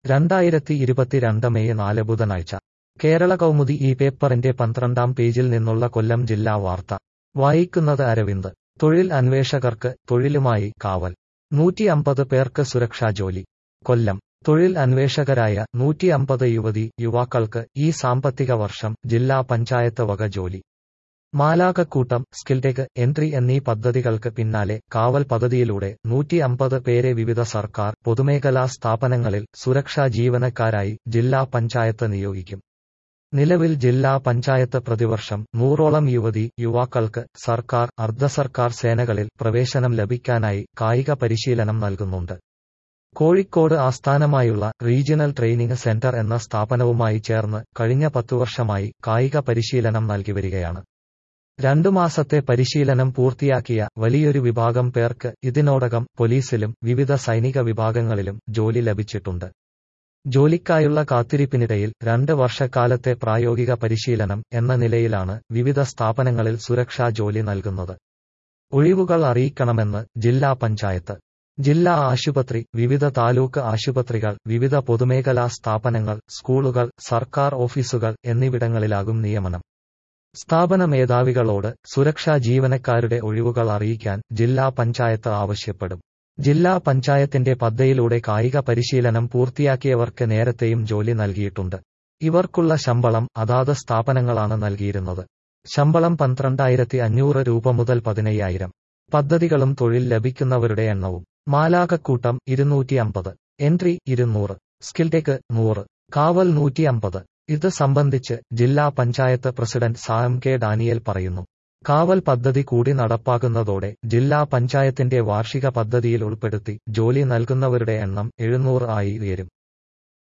രണ്ടായിരത്തി ഇരുപത്തിരണ്ട് മെയ് നാല് ബുധനാഴ്ച കേരള കൗമുദി ഈ പേപ്പറിന്റെ പന്ത്രണ്ടാം പേജിൽ നിന്നുള്ള കൊല്ലം ജില്ലാ വാർത്ത വായിക്കുന്നത് അരവിന്ദ് തൊഴിൽ അന്വേഷകർക്ക് തൊഴിലുമായി കാവൽ നൂറ്റി അമ്പത് പേർക്ക് സുരക്ഷാ ജോലി കൊല്ലം തൊഴിൽ അന്വേഷകരായ നൂറ്റി അമ്പത് യുവതി യുവാക്കൾക്ക് ഈ സാമ്പത്തിക വർഷം ജില്ലാ പഞ്ചായത്ത് വക ജോലി മാലാകക്കൂട്ടം സ്കിൽടെക് എൻട്രി എന്നീ പദ്ധതികൾക്ക് പിന്നാലെ കാവൽ പദ്ധതിയിലൂടെ നൂറ്റി അമ്പത് പേരെ വിവിധ സർക്കാർ പൊതുമേഖലാ സ്ഥാപനങ്ങളിൽ സുരക്ഷാ ജീവനക്കാരായി ജില്ലാ പഞ്ചായത്ത് നിയോഗിക്കും നിലവിൽ ജില്ലാ പഞ്ചായത്ത് പ്രതിവർഷം നൂറോളം യുവതി യുവാക്കൾക്ക് സർക്കാർ അർദ്ധ സർക്കാർ സേനകളിൽ പ്രവേശനം ലഭിക്കാനായി കായിക പരിശീലനം നൽകുന്നുണ്ട് കോഴിക്കോട് ആസ്ഥാനമായുള്ള റീജിയണൽ ട്രെയിനിംഗ് സെന്റർ എന്ന സ്ഥാപനവുമായി ചേർന്ന് കഴിഞ്ഞ പത്തു വർഷമായി കായിക പരിശീലനം നൽകിവരികയാണ് രണ്ടു മാസത്തെ പരിശീലനം പൂർത്തിയാക്കിയ വലിയൊരു വിഭാഗം പേർക്ക് ഇതിനോടകം പോലീസിലും വിവിധ സൈനിക വിഭാഗങ്ങളിലും ജോലി ലഭിച്ചിട്ടുണ്ട് ജോലിക്കായുള്ള കാത്തിരിപ്പിനിടയിൽ രണ്ട് വർഷക്കാലത്തെ പ്രായോഗിക പരിശീലനം എന്ന നിലയിലാണ് വിവിധ സ്ഥാപനങ്ങളിൽ സുരക്ഷാ ജോലി നൽകുന്നത് ഒഴിവുകൾ അറിയിക്കണമെന്ന് ജില്ലാ പഞ്ചായത്ത് ജില്ലാ ആശുപത്രി വിവിധ താലൂക്ക് ആശുപത്രികൾ വിവിധ പൊതുമേഖലാ സ്ഥാപനങ്ങൾ സ്കൂളുകൾ സർക്കാർ ഓഫീസുകൾ എന്നിവിടങ്ങളിലാകും നിയമനം സ്ഥാപന മേധാവികളോട് സുരക്ഷാ ജീവനക്കാരുടെ ഒഴിവുകൾ അറിയിക്കാൻ ജില്ലാ പഞ്ചായത്ത് ആവശ്യപ്പെടും ജില്ലാ പഞ്ചായത്തിന്റെ പദ്ധതിയിലൂടെ കായിക പരിശീലനം പൂർത്തിയാക്കിയവർക്ക് നേരത്തെയും ജോലി നൽകിയിട്ടുണ്ട് ഇവർക്കുള്ള ശമ്പളം അതാത് സ്ഥാപനങ്ങളാണ് നൽകിയിരുന്നത് ശമ്പളം പന്ത്രണ്ടായിരത്തി അഞ്ഞൂറ് രൂപ മുതൽ പതിനയ്യായിരം പദ്ധതികളും തൊഴിൽ ലഭിക്കുന്നവരുടെ എണ്ണവും മാലാകക്കൂട്ടം ഇരുന്നൂറ്റി അമ്പത് എൻട്രി ഇരുന്നൂറ് സ്കിൽടെക് നൂറ് കാവൽ നൂറ്റി അമ്പത് ഇത് സംബന്ധിച്ച് ജില്ലാ panchayat president Sam K Daniel പറയുന്നു കാവൽ പദ്ധതി കൂടി നടപ്പാക്കുന്നതോടെ ജില്ലാ പഞ്ചായത്തിന്റെ വാർഷിക പദ്ധതിയിൽ ഉൾപ്പെടുത്തി ജോലി നൽകുന്നവരുടെ എണ്ണം എഴുന്നൂറ് ആയി ഉയരും